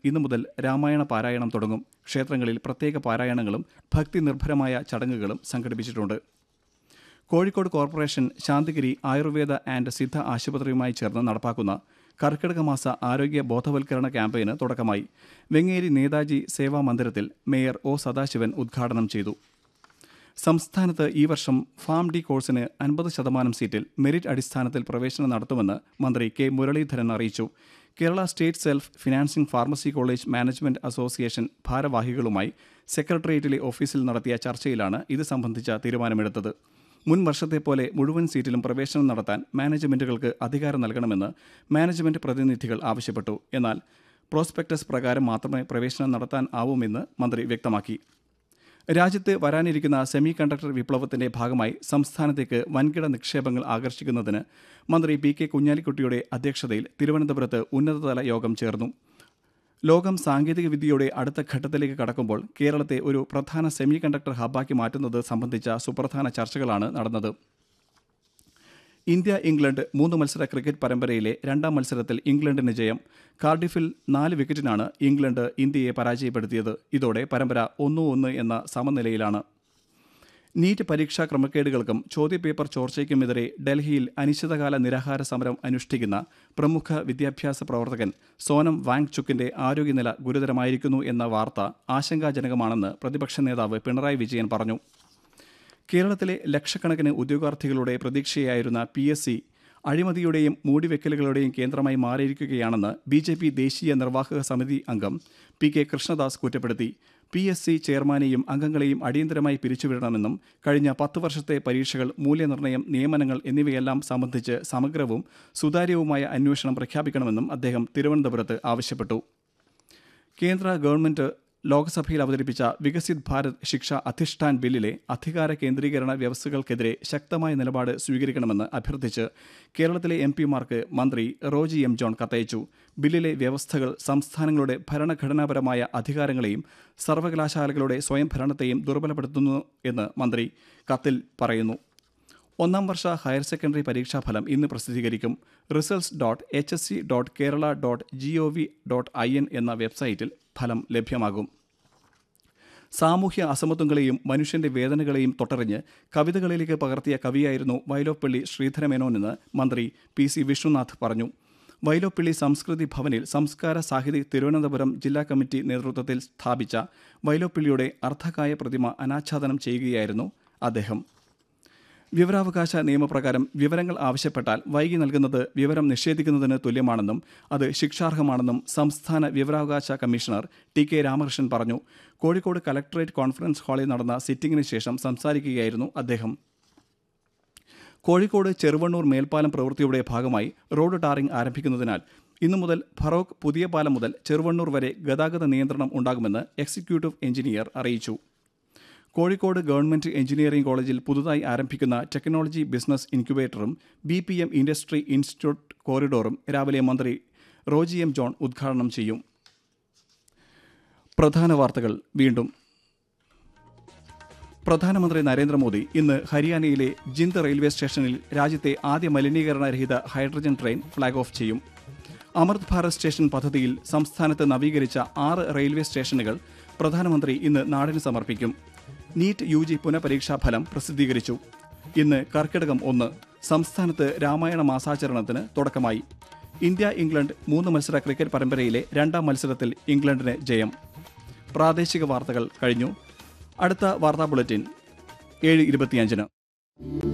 ഇന്നു മുതൽ രാമായണ പാരായണം തുടങ്ങും ക്ഷേത്രങ്ങളിൽ പ്രത്യേക പാരായണങ്ങളും ഭക്തി നിർഭരമായ ചടങ്ങുകളും സംഘടിപ്പിച്ചിട്ടുണ്ട് കോഴിക്കോട് കോർപ്പറേഷൻ ശാന്തിഗിരി ആയുർവേദ ആൻഡ് സിദ്ധ ആശുപത്രിയുമായി ചേർന്ന് നടപ്പാക്കുന്ന കർക്കിടക മാസ ആരോഗ്യ ബോധവൽക്കരണ ക്യാമ്പയിന് തുടക്കമായി വെങ്ങേരി നേതാജി സേവാ മന്ദിരത്തിൽ മേയർ ഒ സദാശിവൻ ഉദ്ഘാടനം ചെയ്തു സംസ്ഥാനത്ത് ഈ വർഷം ഫാം ഡി കോഴ്സിന് അൻപത് ശതമാനം സീറ്റിൽ മെറിറ്റ് അടിസ്ഥാനത്തിൽ പ്രവേശനം നടത്തുമെന്ന് മന്ത്രി കെ മുരളീധരൻ അറിയിച്ചു Kerala state self financing pharmacy college management association ഭാരവാഹികളുമായി സെക്രട്ടേറിയറ്റിലെ ഓഫീസിൽ നടത്തിയ ചർച്ചയിലാണ് ഇത് സംബന്ധിച്ച തീരുമാനമെടുത്തത് മുൻ വർഷത്തെ പോലെ മുഴുവൻ സീറ്റിലും പ്രവേശനം നടത്താൻ മാനേജ്മെന്റുകൾക്ക് അധികാരം നൽകണമെന്ന് മാനേജ്മെന്റ് പ്രതിനിധികൾ ആവശ്യപ്പെട്ടു എന്നാൽ പ്രോസ്പെക്ടസ് പ്രകാരം മാത്രമേ പ്രവേശനം നടത്താൻ ആവുമെന്ന് മന്ത്രി വ്യക്തമാക്കി രാജ്യത്ത് വരാനിരിക്കുന്ന സെമി കണ്ടക്ടർ വിപ്ലവത്തിന്റെ ഭാഗമായി സംസ്ഥാനത്തേക്ക് വൻകിട നിക്ഷേപങ്ങൾ ആകർഷിക്കുന്നതിന് മന്ത്രി പി കെ കുഞ്ഞാലിക്കുട്ടിയുടെ അധ്യക്ഷതയിൽ തിരുവനന്തപുരത്ത് ഉന്നതതല യോഗം ചേർന്നു ലോകം സാങ്കേതികവിദ്യയുടെ അടുത്ത ഘട്ടത്തിലേക്ക് കടക്കുമ്പോൾ കേരളത്തെ ഒരു പ്രധാന സെമി കണ്ടക്ടർ ഹബ്ബാക്കി മാറ്റുന്നത് സംബന്ധിച്ച സുപ്രധാന ചർച്ചകളാണ് നടന്നത് ഇന്ത്യ ഇംഗ്ലണ്ട് മൂന്ന് മത്സര ക്രിക്കറ്റ് പരമ്പരയിലെ രണ്ടാം മത്സരത്തിൽ ഇംഗ്ലണ്ടിന് ജയം കാർഡിഫിൽ നാല് വിക്കറ്റിനാണ് ഇംഗ്ലണ്ട് ഇന്ത്യയെ പരാജയപ്പെടുത്തിയത് ഇതോടെ പരമ്പര ഒന്ന് ഒന്ന് എന്ന സമനിലയിലാണ് നീറ്റ് പരീക്ഷാ ക്രമക്കേടുകൾക്കും ചോദ്യപേപ്പർ ചോർച്ചയ്ക്കുമെതിരെ ഡൽഹിയിൽ അനിശ്ചിതകാല നിരാഹാര സമരം അനുഷ്ഠിക്കുന്ന പ്രമുഖ വിദ്യാഭ്യാസ പ്രവർത്തകൻ സോനം വാങ്ചുക്കിന്റെ ആരോഗ്യനില ഗുരുതരമായിരിക്കുന്നു എന്ന വാർത്ത ആശങ്കാജനകമാണെന്ന് പ്രതിപക്ഷ നേതാവ് പിണറായി വിജയൻ പറഞ്ഞു കേരളത്തിലെ ലക്ഷക്കണക്കിന് ഉദ്യോഗാർത്ഥികളുടെ പ്രതീക്ഷയായിരുന്ന പി എസ് സി അഴിമതിയുടെയും മൂടിവെക്കലുകളുടെയും കേന്ദ്രമായി മാറിയിരിക്കുകയാണെന്ന് ബി ജെ പി ദേശീയ നിർവാഹക സമിതി അംഗം പി കെ കൃഷ്ണദാസ് കുറ്റപ്പെടുത്തി പി എസ് സി ചെയർമാനെയും അംഗങ്ങളെയും അടിയന്തരമായി പിരിച്ചുവിടണമെന്നും കഴിഞ്ഞ പത്ത് വർഷത്തെ പരീക്ഷകൾ മൂല്യനിർണ്ണയം നിയമനങ്ങൾ എന്നിവയെല്ലാം സംബന്ധിച്ച് സമഗ്രവും സുതാര്യവുമായ അന്വേഷണം പ്രഖ്യാപിക്കണമെന്നും അദ്ദേഹം തിരുവനന്തപുരത്ത് ആവശ്യപ്പെട്ടു കേന്ദ്ര ഗവൺമെന്റ് ലോക്സഭയിൽ അവതരിപ്പിച്ച വികസിത് ഭാരത് ശിക്ഷ അധിഷ്ഠാൻ ബില്ലിലെ അധികാര കേന്ദ്രീകരണ വ്യവസ്ഥകൾക്കെതിരെ ശക്തമായ നിലപാട് സ്വീകരിക്കണമെന്ന് അഭ്യർത്ഥിച്ച് കേരളത്തിലെ എം പിമാർക്ക് മന്ത്രി റോജി എം ജോൺ കത്തയച്ചു ബില്ലിലെ വ്യവസ്ഥകൾ സംസ്ഥാനങ്ങളുടെ ഭരണഘടനാപരമായ അധികാരങ്ങളെയും സർവകലാശാലകളുടെ സ്വയംഭരണത്തെയും ദുർബലപ്പെടുത്തുന്നു എന്ന് മന്ത്രി കത്തിൽ പറയുന്നു ഒന്നാം വർഷ ഹയർ സെക്കൻഡറി പരീക്ഷാഫലം ഇന്ന് പ്രസിദ്ധീകരിക്കും results dot H S C dot Kerala dot G O V dot I N എന്ന വെബ്സൈറ്റിൽ ഫലം ലഭ്യമാകും സാമൂഹ്യ അസമത്വങ്ങളെയും മനുഷ്യന്റെ വേദനകളെയും തൊട്ടറിഞ്ഞ് കവിതകളിലേക്ക് പകർത്തിയ കവിയായിരുന്നു വൈലോപ്പള്ളി ശ്രീധരമേനോനെന്ന് മന്ത്രി പി സി വിഷ്ണുനാഥ് പറഞ്ഞു വൈലോപ്പള്ളി സംസ്കൃതി ഭവനിൽ സംസ്കാര സാഹിതി തിരുവനന്തപുരം ജില്ലാ കമ്മിറ്റി നേതൃത്വത്തിൽ സ്ഥാപിച്ച വൈലോപ്പള്ളിയുടെ അർദ്ധകായ പ്രതിമ അനാച്ഛാദനം ചെയ്യുകയായിരുന്നു അദ്ദേഹം വിവരാവകാശ നിയമപ്രകാരം വിവരങ്ങൾ ആവശ്യപ്പെട്ടാൽ വൈകി നൽകുന്നത് വിവരം നിഷേധിക്കുന്നതിന് തുല്യമാണെന്നും അത് ശിക്ഷാർഹമാണെന്നും സംസ്ഥാന വിവരാവകാശ കമ്മീഷണർ ടി കെ രാമകൃഷ്ണൻ പറഞ്ഞു കോഴിക്കോട് കലക്ടറേറ്റ് കോൺഫറൻസ് ഹാളിൽ നടന്ന സിറ്റിംഗിന് ശേഷം സംസാരിക്കുകയായിരുന്നു അദ്ദേഹം കോഴിക്കോട് ചെറുവണ്ണൂർ മേൽപ്പാലം പ്രവൃത്തിയുടെ ഭാഗമായി റോഡ് ടാറിംഗ് ആരംഭിക്കുന്നതിനാൽ ഇന്നു മുതൽ ഫറോക്ക് പുതിയ പാലം മുതൽ ചെറുവണ്ണൂർ വരെ ഗതാഗത നിയന്ത്രണം ഉണ്ടാകുമെന്ന് എക്സിക്യൂട്ടീവ് എഞ്ചിനീയർ അറിയിച്ചു കോഴിക്കോട് ഗവൺമെന്റ് എഞ്ചിനീയറിംഗ് കോളേജിൽ പുതുതായി ആരംഭിക്കുന്ന ടെക്നോളജി ബിസിനസ് ഇൻക്യുബേറ്ററും B P M industry institute കോറിഡോറും രാവിലെ മന്ത്രി റോജി എം ജോൺ ഉദ്ഘാടനം ചെയ്യും പ്രധാന വാർത്തകൾ വീണ്ടും പ്രധാനമന്ത്രി നരേന്ദ്രമോദി ഇന്ന് ഹരിയാനയിലെ ജിന്ദ് റെയിൽവേ സ്റ്റേഷനിൽ രാജ്യത്തെ ആദ്യ മലിനീകരണരഹിത ഹൈഡ്രജൻ ട്രെയിൻ ഫ്ളാഗ് ഓഫ് ചെയ്യും അമൃത് ഭാരത് സ്റ്റേഷൻ പദ്ധതിയിൽ സംസ്ഥാനത്ത് നവീകരിച്ച ആറ് റെയിൽവേ സ്റ്റേഷനുകൾ പ്രധാനമന്ത്രി ഇന്ന് നാടിന് സമർപ്പിക്കും നീറ്റ് യു ജി പുനഃപരീക്ഷാ ഫലം പ്രസിദ്ധീകരിച്ചു ഇന്ന് കർക്കിടകം ഒന്ന് സംസ്ഥാനത്ത് രാമായണ മാസാചരണത്തിന് തുടക്കമായി ഇന്ത്യ ഇംഗ്ലണ്ട് മൂന്ന് മത്സര ക്രിക്കറ്റ് പരമ്പരയിലെ രണ്ടാം മത്സരത്തിൽ ഇംഗ്ലണ്ടിന് ജയം പ്രാദേശിക വാർത്തകൾ കഴിഞ്ഞു അടുത്ത വാർത്താ ബുള്ളറ്റിൻ ഏഴ് ഇരുപത്തിയഞ്ചിന്